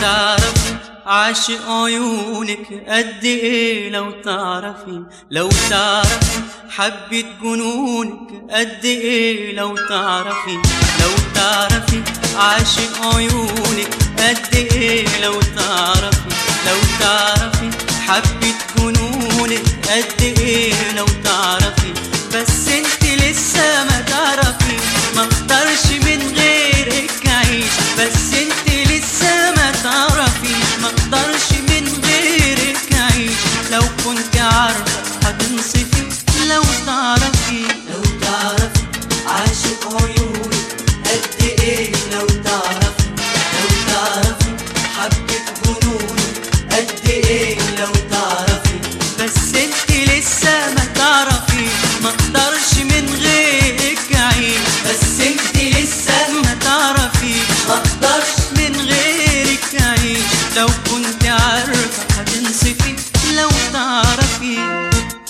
تعرف عاشق عيونك قد ايه لو تعرفي لو تعرف حبة جنونك قد ايه لو تعرفي لو تعرفي عاشق عيونك قد ايه لو تعرفي لو تعرفي حبة جنونك قد ايه لو تعرفي بس انت لسه ما تعرفي ما اقدرش من غيرك اعيش بس انت لسه ما تعرفي ما اقدرش من غيرك اعيش لو كنت عارفه هتنصفي لو تعرفي لو تعرف عاشق عيونك قد ايه لو تعرف لو تعرف حبة جنونك قد ايه لو تعرفي بس انت لسه ما تعرفي ما اقدرش من غيرك اعيش بس انت لسه ما تعرفي ما اقدرش من غيرك اعيش لو كنت عارفه هتنصفي لو تعرفي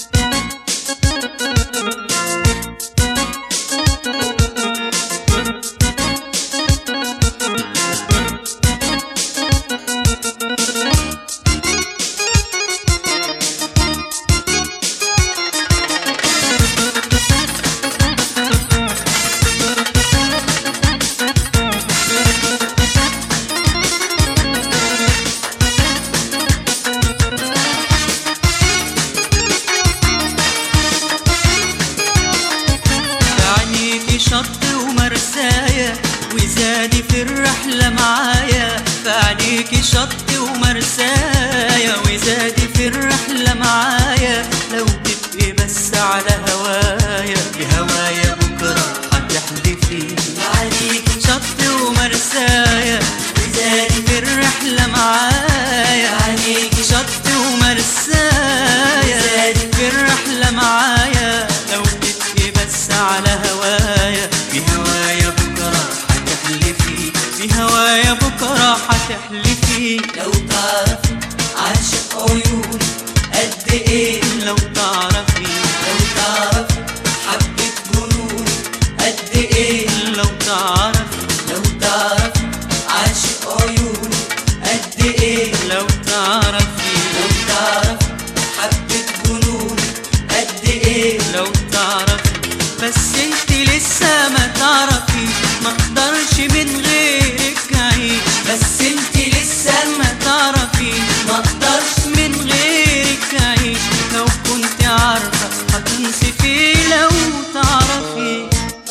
عينيكي شط ومرسايا وزادي في الرحلة معايا فعليكي شط ومرسايا وزادي في الرحلة معايا لو تبقي بس على هوايا بهوايا بكرة هتحلفي عليك شط ومرسايا وزادي في الرحلة معايا عليك شط ومرسايا في الرحلة معايا لو تبقي بس على هوايا بهوايا بكرة هتحلفي بهوايا بكرة هتحلفي لو تعرف عاشق عيونك قد ايه لو تعرفي لو تعرف حبة جنونك قد ايه لو تعرفي لو تعرف عاشق عيونك قد ايه لو تعرفي لو تعرف حبة جنونك قد ايه لو تعرفي بس انت لسه ما تعرفي ما اقدرش من غيرك اعيش بس انت لسه ما تعرفي ما اقدرش من غيرك اعيش لو كنت عارفه هتنصفي لو تعرفي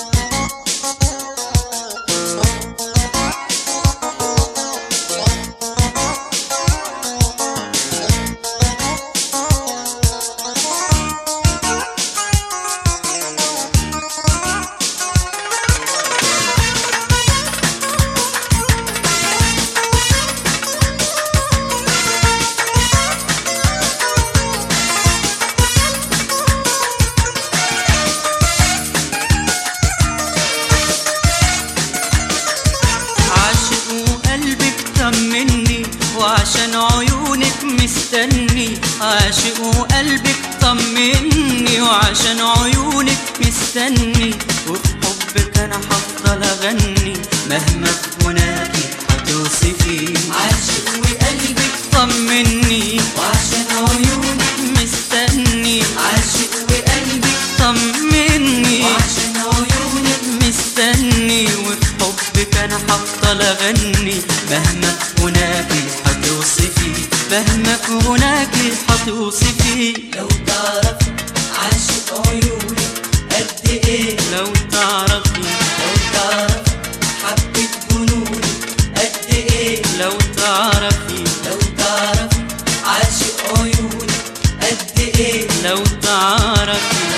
عاشق وقلبك طمني وعشان عيونك مستني عاشق وقلبك طمني وعشان عيونك مستني وفي حبك انا هفضل اغني مهما في هناكي هتوصفي عاشق وقلبك طمني وعشان عيونك مستني عاشق وقلبك طمني وعشان عيونك مستني وفي حبك انا هفضل اغني مهما هناكي هتوصفي مهما هناكي هتوصفي لو تعرف عاشق عيونك قد ايه لو تعرفي لو تعرف حبة جنونك قد ايه لو تعرفي لو تعرف عاشق عيونك قد ايه لو تعرفي